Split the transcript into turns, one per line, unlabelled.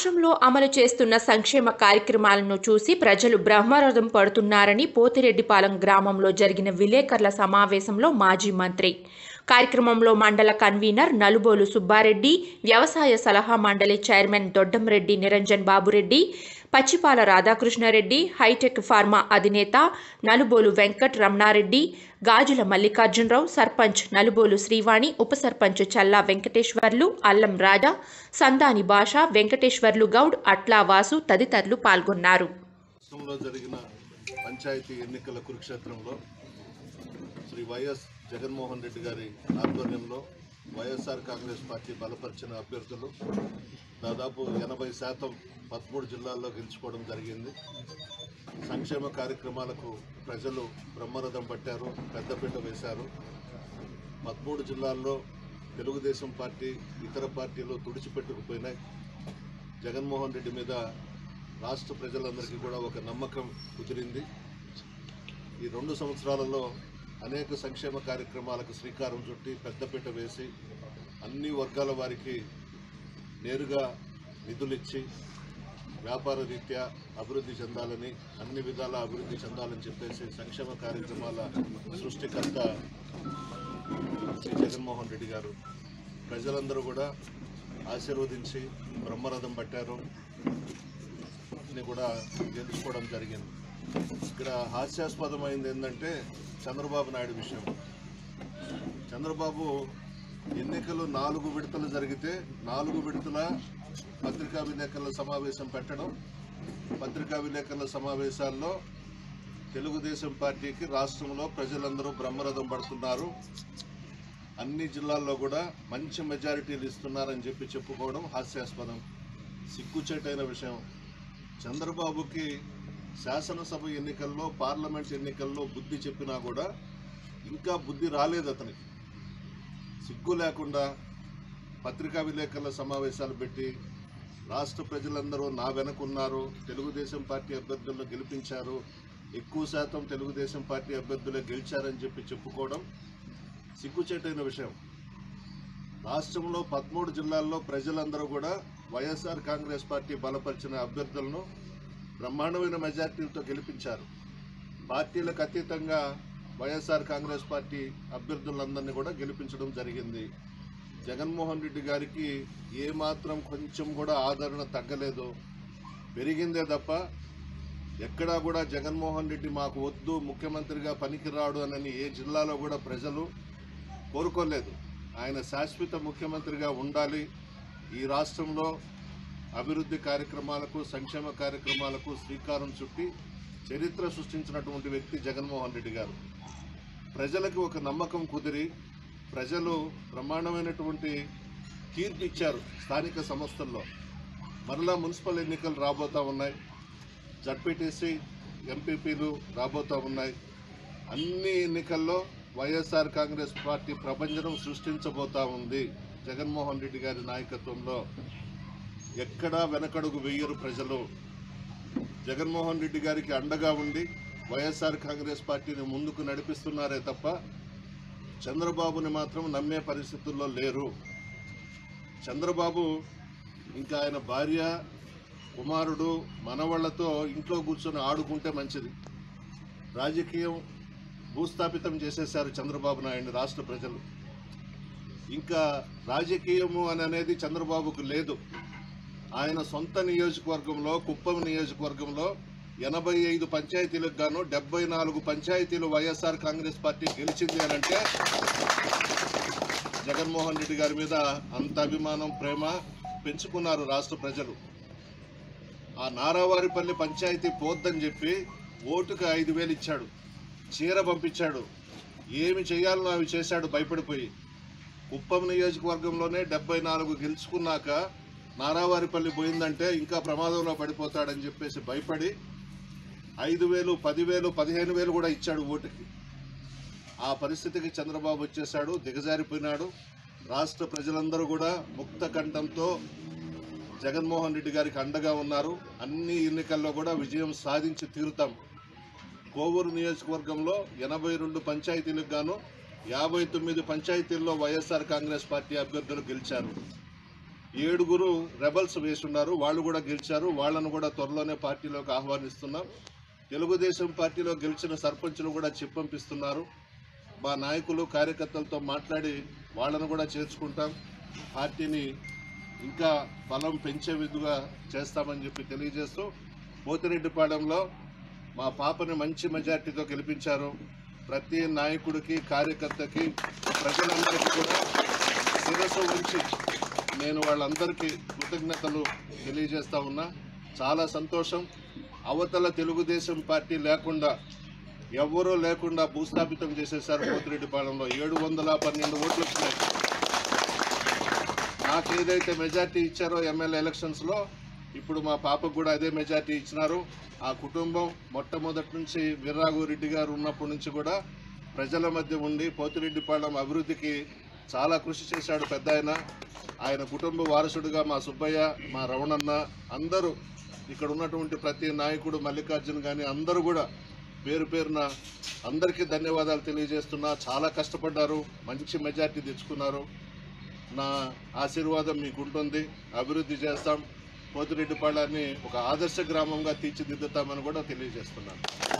రాష్ట్రంలో అమలు చేస్తున్న సంక్షేమ కార్యక్రమాలను చూసి ప్రజలు బ్రహ్మరథం పడుతున్నారని పోతిరెడ్డిపాలెం గ్రామంలో జరిగిన విలేకరుల సమావేశంలో మాజీ మంత్రి కార్యక్రమంలో మండల కన్వీనర్ నలుబోలు సుబ్బారెడ్డి వ్యవసాయ సలహా మండలి chairman Doddam Reddy Niranjan Babu Reddy Pachipala Radhakrishna Reddy hitech pharma అధినేత నలుబోలు వెంకట్ రమణారెడ్డి గాజుల మల్లికార్జునరావు సర్పంచ్ నలుబోలు శ్రీవాణి ఉప సర్పంచ్ చల్లా వెంకటేశ్వర్లు అల్లం రాజా సందాని భాష వెంకటేశ్వర్లు గౌడ్ అట్లా వాసు తదితరులు పాల్గొన్నారు
రాష్ట్రంలో జరిగిన పంచాయతీ ఎన్నికల కురుక్షేత్రంలో శ్రీ వైఎస్ జగన్మోహన్ రెడ్డి గారి ఆధ్వర్యంలో వైఎస్ఆర్ కాంగ్రెస్ పార్టీ బలపరిచిన అభ్యర్థులు దాదాపు ఎనభై శాతం పదమూడు జిల్లాల్లో గెలుచుకోవడం జరిగింది సంక్షేమ కార్యక్రమాలకు ప్రజలు బ్రహ్మరథం పట్టారు పెద్దపీట వేశారు పదమూడు జిల్లాల్లో తెలుగుదేశం పార్టీ ఇతర పార్టీలు తుడిచిపెట్టుకుపోయినాయి జగన్మోహన్ రెడ్డి మీద రాష్ట్ర ప్రజలందరికీ కూడా ఒక నమ్మకం కుదిరింది ఈ రెండు సంవత్సరాలలో అనేక సంక్షేమ కార్యక్రమాలకు శ్రీకారం చుట్టి పెద్దపీట వేసి అన్ని వర్గాల వారికి నేరుగా నిధులిచ్చి వ్యాపార రీత్యా అభివృద్ధి చెందాలని అన్ని విధాల అభివృద్ధి చెందాలని చెప్పేసి సంక్షేమ కార్యక్రమాల సృష్టికర్త శ్రీ జగన్మోహన్ రెడ్డి గారు ప్రజలందరూ కూడా ఆశీర్వదించి బ్రహ్మరథం పట్టారు ని కూడా గెలుచుకోవడం జరిగింది ఇక్కడ హాస్యాస్పదమైంది ఏంటంటే చంద్రబాబు నాయుడు విషయం చంద్రబాబు ఎన్నికలు నాలుగు విడతలు జరిగితే నాలుగు విడతల పత్రికా విలేకరుల సమావేశం పెట్టడం పత్రికా విలేకరుల సమావేశాల్లో తెలుగుదేశం పార్టీకి రాష్ట్రంలో ప్రజలందరూ బ్రహ్మరథం పడుతున్నారు అన్ని జిల్లాల్లో కూడా మంచి మెజారిటీలు ఇస్తున్నారని చెప్పి చెప్పుకోవడం హాస్యాస్పదం సిగ్గుచేటైన విషయం చంద్రబాబుకి శాసనసభ ఎన్నికల్లో పార్లమెంట్ ఎన్నికల్లో బుద్ధి చెప్పినా కూడా ఇంకా బుద్ధి రాలేదు అతనికి సిగ్గు లేకుండా పత్రికా విలేకరుల సమావేశాలు పెట్టి రాష్ట్ర ప్రజలందరూ నా వెనకున్నారు తెలుగుదేశం పార్టీ అభ్యర్థులను గెలిపించారు ఎక్కువ శాతం తెలుగుదేశం పార్టీ అభ్యర్థులే గెలిచారని చెప్పి చెప్పుకోవడం సిగ్గుచేటైన విషయం రాష్ట్రంలో పదమూడు జిల్లాల్లో ప్రజలందరూ కూడా వైఎస్ఆర్ కాంగ్రెస్ పార్టీ బలపరిచిన అభ్యర్థులను బ్రహ్మాండమైన మెజార్టీలతో గెలిపించారు పార్టీలకు అతీతంగా వైఎస్ఆర్ కాంగ్రెస్ పార్టీ అభ్యర్థులందరినీ కూడా గెలిపించడం జరిగింది జగన్మోహన్ రెడ్డి గారికి ఏమాత్రం కొంచెం కూడా ఆదరణ తగ్గలేదు పెరిగిందే తప్ప ఎక్కడా కూడా జగన్మోహన్ రెడ్డి మాకు వద్దు ముఖ్యమంత్రిగా పనికిరాడు అని ఏ జిల్లాలో కూడా ప్రజలు కోరుకోలేదు ఆయన శాశ్వత ముఖ్యమంత్రిగా ఉండాలి ఈ రాష్ట్రంలో అభివృద్ధి కార్యక్రమాలకు సంక్షేమ కార్యక్రమాలకు శ్రీకారం చుట్టి చరిత్ర సృష్టించినటువంటి వ్యక్తి జగన్మోహన్ రెడ్డి గారు ప్రజలకు ఒక నమ్మకం కుదిరి ప్రజలు బ్రహ్మాండమైనటువంటి తీర్పు ఇచ్చారు స్థానిక సంస్థల్లో మరలా మున్సిపల్ ఎన్నికలు రాబోతా ఉన్నాయి జడ్పీటీసీ ఎంపీపీలు రాబోతా ఉన్నాయి అన్ని ఎన్నికల్లో వైఎస్ఆర్ కాంగ్రెస్ పార్టీ ప్రభంజనం సృష్టించబోతా ఉంది జగన్మోహన్ రెడ్డి గారి నాయకత్వంలో ఎక్కడా వెనకడుగు వెయ్యరు ప్రజలు జగన్మోహన్ రెడ్డి గారికి అండగా ఉండి వైఎస్ఆర్ కాంగ్రెస్ పార్టీని ముందుకు నడిపిస్తున్నారే తప్ప చంద్రబాబుని మాత్రం నమ్మే పరిస్థితుల్లో లేరు చంద్రబాబు ఇంకా ఆయన భార్య కుమారుడు మనవాళ్లతో ఇంట్లో కూర్చొని ఆడుకుంటే మంచిది రాజకీయం భూస్థాపితం చేసేశారు చంద్రబాబు నాయుడిని రాష్ట్ర ప్రజలు ఇంకా రాజకీయము అని అనేది చంద్రబాబుకు లేదు ఆయన సొంత నియోజకవర్గంలో కుప్పం నియోజకవర్గంలో ఎనభై ఐదు పంచాయతీలకు గాను డెబ్బై నాలుగు పంచాయతీలు వైఎస్ఆర్ కాంగ్రెస్ పార్టీ గెలిచింది అని అంటే జగన్మోహన్ రెడ్డి గారి మీద అంత అభిమానం ప్రేమ పెంచుకున్నారు రాష్ట్ర ప్రజలు ఆ నారావారిపల్లి పంచాయతీ పోద్దని చెప్పి ఓటుకు ఐదు వేలు ఇచ్చాడు చీర పంపించాడు ఏమి చేయాలనో అవి చేశాడు భయపడిపోయి కుప్పం నియోజకవర్గంలోనే డెబ్బై నాలుగు గెలుచుకున్నాక నారావారిపల్లి పోయిందంటే ఇంకా ప్రమాదంలో పడిపోతాడని చెప్పేసి భయపడి ఐదు వేలు పదివేలు పదిహేను వేలు కూడా ఇచ్చాడు ఓటుకి ఆ పరిస్థితికి చంద్రబాబు వచ్చేశాడు దిగజారిపోయినాడు రాష్ట్ర ప్రజలందరూ కూడా ముక్త కంఠంతో జగన్మోహన్ రెడ్డి గారికి అండగా ఉన్నారు అన్ని ఎన్నికల్లో కూడా విజయం సాధించి తీరుతాం కోవూరు నియోజకవర్గంలో ఎనభై రెండు పంచాయతీలకు గాను యాభై తొమ్మిది పంచాయతీల్లో వైఎస్ఆర్ కాంగ్రెస్ పార్టీ అభ్యర్థులు గెలిచారు ఏడుగురు రెబల్స్ వేసున్నారు వాళ్ళు కూడా గెలిచారు వాళ్ళను కూడా త్వరలోనే పార్టీలోకి ఆహ్వానిస్తున్నాం తెలుగుదేశం పార్టీలో గెలిచిన సర్పంచులు కూడా చెప్పంపిస్తున్నారు మా నాయకులు కార్యకర్తలతో మాట్లాడి వాళ్ళను కూడా చేర్చుకుంటాం పార్టీని ఇంకా బలం పెంచే విధంగా చేస్తామని చెప్పి తెలియజేస్తూ పోతిరెడ్డిపాలెంలో మా పాపని మంచి మెజార్టీతో గెలిపించారు ప్రతి నాయకుడికి కార్యకర్తకి ప్రజలందరికీ కూడా శిరస్సు ఉంచి నేను వాళ్ళందరికీ కృతజ్ఞతలు తెలియజేస్తా ఉన్నా చాలా సంతోషం అవతల తెలుగుదేశం పార్టీ లేకుండా ఎవ్వరూ లేకుండా భూస్థాపితం చేసేశారు పోతిరెడ్డిపాలెంలో ఏడు వందల పన్నెండు ఓట్లు వచ్చినాయి నాకు ఏదైతే మెజార్టీ ఇచ్చారో ఎమ్మెల్యే ఎలక్షన్స్లో ఇప్పుడు మా పాపకు కూడా అదే మెజార్టీ ఇచ్చినారు ఆ కుటుంబం మొట్టమొదటి నుంచి వీర్రాఘు రెడ్డి గారు ఉన్నప్పటి నుంచి కూడా ప్రజల మధ్య ఉండి పోతిరెడ్డిపాలెం అభివృద్ధికి చాలా కృషి చేశాడు పెద్ద ఆయన ఆయన కుటుంబ వారసుడిగా మా సుబ్బయ్య మా రవణన్న అందరూ ఇక్కడ ఉన్నటువంటి ప్రతి నాయకుడు మల్లికార్జున్ కానీ అందరూ కూడా పేరు పేరున అందరికీ ధన్యవాదాలు తెలియజేస్తున్నా చాలా కష్టపడ్డారు మంచి మెజార్టీ తెచ్చుకున్నారు నా ఆశీర్వాదం మీకు ఉంటుంది అభివృద్ధి చేస్తాం పోతిరెడ్డిపాళాన్ని ఒక ఆదర్శ గ్రామంగా తీర్చిదిద్దుతామని కూడా తెలియజేస్తున్నాను